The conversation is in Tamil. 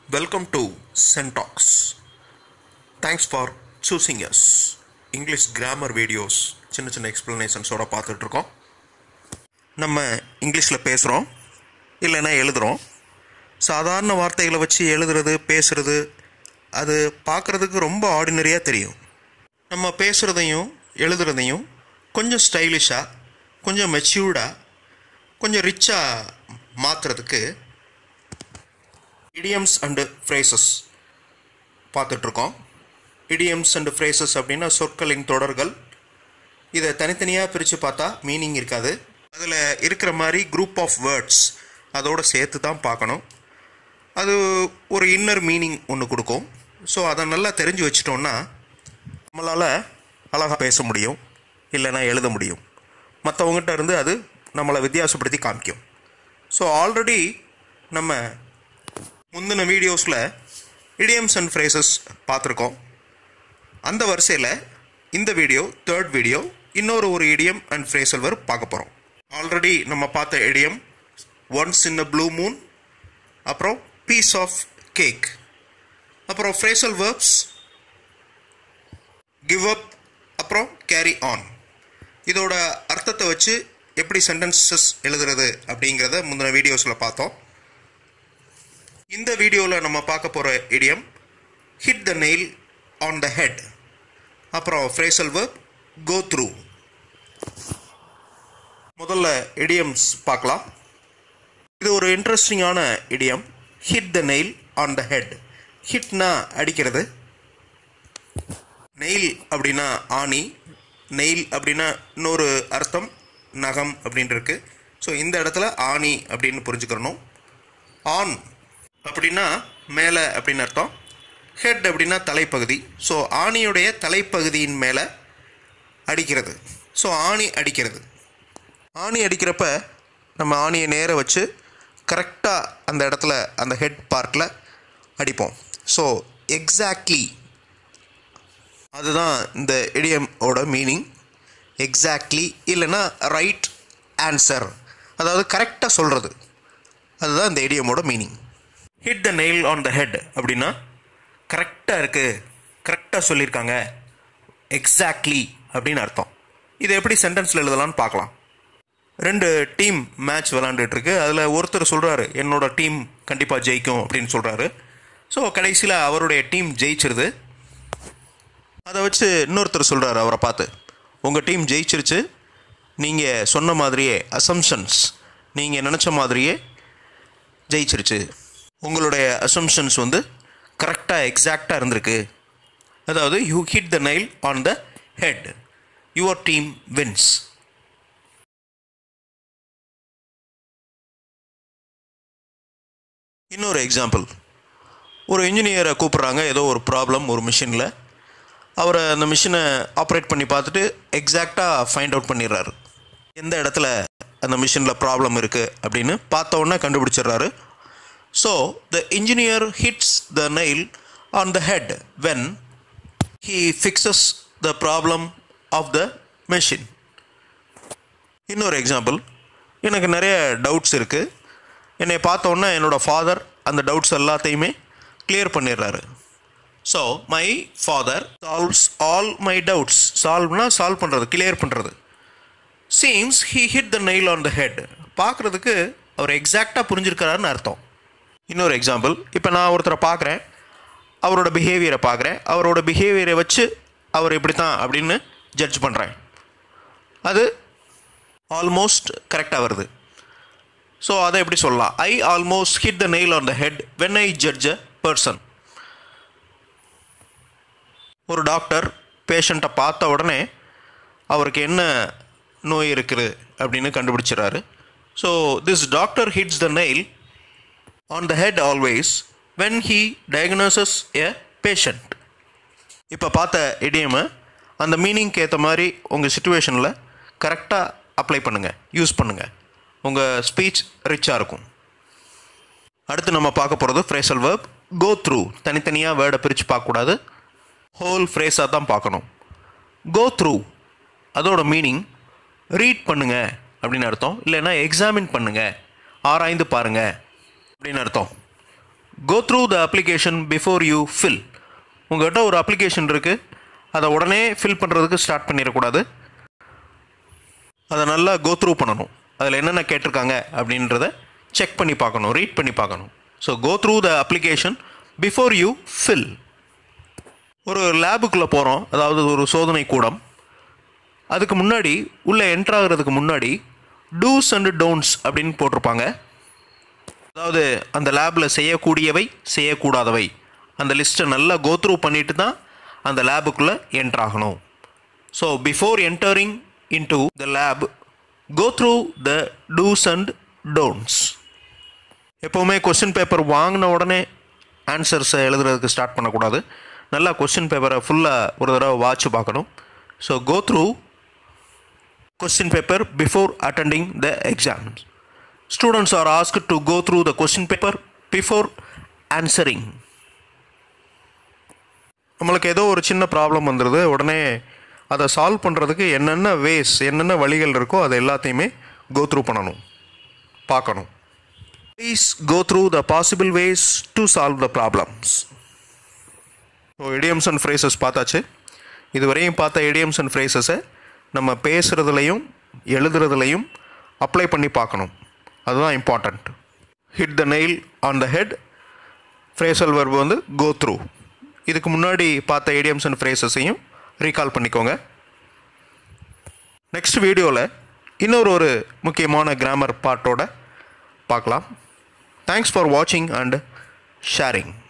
Welcome to Sentox. Thanks for choosing us. English grammar videos சின்ன சின்ன எக்ஸ்ப்ளனேஷன்ஸோட பார்த்துட்ருக்கோம் நம்ம இங்கிலீஷில் பேசுகிறோம் இல்லைன்னா எழுதுகிறோம் சாதாரண வார்த்தைகளை வச்சு எழுதுறது பேசுறது அது பார்க்குறதுக்கு ரொம்ப ஆர்டினரியாக தெரியும் நம்ம பேசுகிறதையும் எழுதுறதையும் கொஞ்சம் ஸ்டைலிஷாக கொஞ்சம் மெச்சூர்டாக கொஞ்சம் ரிச்சாக மாற்றுறதுக்கு இடியம்ஸ் அண்டு ஃப்ரேசஸ் பார்த்துட்ருக்கோம் இடியம்ஸ் அண்டு ஃப்ரேசஸ் அப்படின்னா சொற்களின் தொடர்கள் இதை தனித்தனியாக பிரித்து பார்த்தா மீனிங் இருக்காது அதில் இருக்கிற மாதிரி குரூப் ஆஃப் வேர்ட்ஸ் அதோட சேர்த்து தான் பார்க்கணும் அது ஒரு இன்னர் மீனிங் ஒன்று கொடுக்கும் ஸோ அதை நல்லா தெரிஞ்சு வச்சிட்டோம்னா நம்மளால் அழகாக பேச முடியும் இல்லைன்னா எழுத முடியும் மற்றவங்ககிட்ட இருந்து அது நம்மளை வித்தியாசப்படுத்தி காமிக்கும் ஸோ ஆல்ரெடி நம்ம முந்தின வீடியோஸில் இடியம்ஸ் அண்ட் ஃப்ரேசஸ் பார்த்துருக்கோம் அந்த வரிசையில் இந்த வீடியோ தேர்ட் வீடியோ இன்னொரு ஒரு இடியம் அண்ட் ஃப்ரேசல் வேறு பார்க்க போகிறோம் ஆல்ரெடி நம்ம பார்த்த idiom once in a blue moon அப்புறம் பீஸ் ஆஃப் கேக் அப்புறம் ஃப்ரேசல் வேர்ப்ஸ் கிவ் அப் அப்புறம் கேரி ஆன் இதோட அர்த்தத்தை வச்சு எப்படி சென்டென்சஸ் எழுதுறது அப்படிங்கிறத முந்தின வீடியோஸில் பார்த்தோம் இந்த வீடியோவில் நம்ம பார்க்க போகிற idiom hit the nail on the head அப்புறம் ஃப்ரேசல் வேர்ப் கோ த்ரூ முதல்ல இடியம்ஸ் பார்க்கலாம் இது ஒரு இன்ட்ரெஸ்டிங்கான idiom hit the nail on the head ஹிட்னா அடிக்கிறது நெயில் அப்படின்னா ஆணி நெயில் அப்படின்னா இன்னொரு அர்த்தம் நகம் அப்படின்னு இருக்கு ஸோ இந்த இடத்துல ஆணி அப்படின்னு புரிஞ்சுக்கிறணும் ஆன் அப்படின்னா மேலே அப்படின்னு அர்த்தம் ஹெட் அப்படின்னா தலைப்பகுதி ஸோ ஆணியுடைய தலைப்பகுதியின் மேலே அடிக்கிறது ஸோ ஆணி அடிக்கிறது ஆணி அடிக்கிறப்ப நம்ம ஆணியை நேர வச்சு கரெக்டாக அந்த இடத்துல அந்த ஹெட் பார்ட்டில் அடிப்போம் ஸோ எக்ஸாக்ட்லி அதுதான் இந்த இடியமோட மீனிங் எக்ஸாக்ட்லி இல்லைன்னா ரைட் ஆன்சர் அதாவது கரெக்டாக சொல்கிறது அதுதான் இந்த இடியமோட meaning hit the nail on the head அப்படின்னா கரெக்டாக இருக்குது கரெக்டாக சொல்லியிருக்காங்க எக்ஸாக்ட்லி அப்படின்னு அர்த்தம் இதை எப்படி சென்டென்ஸில் எழுதலாம்னு பார்க்கலாம் ரெண்டு டீம் மேட்ச் விளாண்டுட்டுருக்கு அதில் ஒருத்தர் சொல்கிறாரு என்னோட டீம் கண்டிப்பாக ஜெயிக்கும் அப்படின்னு சொல்கிறாரு ஸோ கடைசியில் அவருடைய டீம் ஜெயிச்சிருது அதை வச்சு இன்னொருத்தர் சொல்கிறாரு அவரை பார்த்து உங்கள் டீம் ஜெயிச்சிருச்சு நீங்கள் சொன்ன மாதிரியே அசம்ஷன்ஸ் நீங்கள் நினச்ச மாதிரியே ஜெயிச்சிருச்சு உங்களுடைய அசம்ஷன்ஸ் வந்து கரெக்டாக எக்ஸாக்டாக இருந்திருக்கு அதாவது you hit the nail on the head your team wins இன்னொரு எக்ஸாம்பிள் ஒரு இன்ஜினியரை கூப்பிட்றாங்க ஏதோ ஒரு ப்ராப்ளம் ஒரு மிஷினில் அவரை அந்த மிஷினை ஆப்ரேட் பண்ணி பார்த்துட்டு எக்ஸாக்டாக ஃபைண்ட் அவுட் பண்ணிடுறாரு எந்த இடத்துல அந்த மிஷினில் ப்ராப்ளம் இருக்குது அப்படின்னு பார்த்த உடனே கண்டுபிடிச்சிடுறாரு so the engineer hits the nail on the head when he fixes the problem of the machine இன்னொரு எக்ஸாம்பிள் எனக்கு நிறைய டவுட்ஸ் இருக்குது என்னை பார்த்த உடனே என்னோடய ஃபாதர் அந்த டவுட்ஸ் எல்லாத்தையுமே கிளியர் பண்ணிடுறாரு so my father solves all my doubts சால்வ்னா சால்வ் பண்ணுறது கிளியர் பண்ணுறது seems he hit the nail on the head பார்க்குறதுக்கு அவர் எக்ஸாக்டாக புரிஞ்சிருக்கிறாருன்னு அர்த்தம் இன்னொரு எக்ஸாம்பிள் இப்போ நான் ஒருத்தரை பார்க்குறேன் அவரோட பிஹேவியரை பார்க்குறேன் அவரோட பிஹேவியரை வச்சு அவர் இப்படி தான் அப்படின்னு ஜட்ஜ் பண்ணுறேன் அது ஆல்மோஸ்ட் கரெக்டாக வருது ஸோ அதை எப்படி சொல்லலாம் I almost hit the nail on the head when I judge a person ஒரு டாக்டர் பேஷண்ட்டை பார்த்த உடனே அவருக்கு என்ன நோய் இருக்குது அப்படின்னு கண்டுபிடிச்சிடறாரு so this doctor hits the nail on the head always when he diagnoses a patient இப்போ பார்த்த இடியமை அந்த மீனிங்க்கு ஏற்ற மாதிரி உங்கள் சுச்சுவேஷனில் கரெக்டாக அப்ளை பண்ணுங்கள் யூஸ் பண்ணுங்கள் உங்கள் ஸ்பீச் ரிச்சாக இருக்கும் அடுத்து நம்ம பார்க்க போகிறது ஃப்ரேசல் வேர்ப் கோ த்ரூ தனித்தனியாக வேர்டை பிரித்து பார்க்கக்கூடாது ஹோல் ஃப்ரேஸாக தான் பார்க்கணும் கோ த்ரூ அதோட மீனிங் ரீட் பண்ணுங்க அப்படின்னு அர்த்தம் இல்லைன்னா எக்ஸாமின் பண்ணுங்க ஆராய்ந்து பாருங்க அப்படின்னு அர்த்தம் go through the application before you fill உங்கள்கிட்ட ஒரு அப்ளிகேஷன் இருக்குது அதை உடனே ஃபில் பண்ணுறதுக்கு ஸ்டார்ட் பண்ணிடக்கூடாது அதை நல்லா கோ த்ரூ பண்ணணும் அதில் என்னென்ன கேட்டிருக்காங்க அப்படின்றத செக் பண்ணி பார்க்கணும் ரீட் பண்ணி பார்க்கணும் so go through the application before you fill ஒரு லேபுக்குள்ளே போகிறோம் அதாவது ஒரு சோதனை கூடம் அதுக்கு முன்னாடி உள்ளே என்ட்ராகிறதுக்கு முன்னாடி டூஸ் அண்ட் டோன்ட்ஸ் அப்படின்னு போட்டிருப்பாங்க அதாவது அந்த லேபில் செய்யக்கூடியவை செய்யக்கூடாதவை அந்த லிஸ்ட்டை நல்லா கோ த்ரூ பண்ணிட்டு தான் அந்த லேபுக்குள்ளே என்ட்ராகணும் so before entering into the lab go through the dos and don'ts எப்போவுமே கொஸ்டின் பேப்பர் வாங்கின உடனே ஆன்சர்ஸை எழுதுறதுக்கு ஸ்டார்ட் பண்ணக்கூடாது நல்லா கொஸ்டின் பேப்பரை ஃபுல்லாக ஒரு தடவை வாட்ச் பார்க்கணும் so go through question paper before attending the exams. Students are asked to go through the question paper before answering. நம்மளுக்கு ஏதோ ஒரு சின்ன ப்ராப்ளம் வந்துடுது உடனே அதை சால்வ் பண்ணுறதுக்கு என்னென்ன வேஸ் என்னென்ன வழிகள் இருக்கோ அதை எல்லாத்தையுமே கோ த்ரூ பண்ணணும் பார்க்கணும் please go through the possible ways to solve the problems so idioms and phrases பார்த்தாச்சு இதுவரையும் பார்த்த இடியம்ஸ் அண்ட் ஃப்ரேசஸை நம்ம பேசுகிறதுலையும் எழுதுறதுலையும் அப்ளை பண்ணி பார்க்கணும் அதுதான் important hit the nail on the head phrasal verb வந்து கோ த்ரூ இதுக்கு முன்னாடி பார்த்த ஏடிஎம்ஸ் அண்ட் ஃப்ரேசஸையும் ரீகால் பண்ணிக்கோங்க நெக்ஸ்ட் வீடியோவில் இன்னொரு ஒரு முக்கியமான கிராமர் பார்ட்டோட பார்க்கலாம் தேங்க்ஸ் ஃபார் வாட்சிங் அண்ட் ஷேரிங்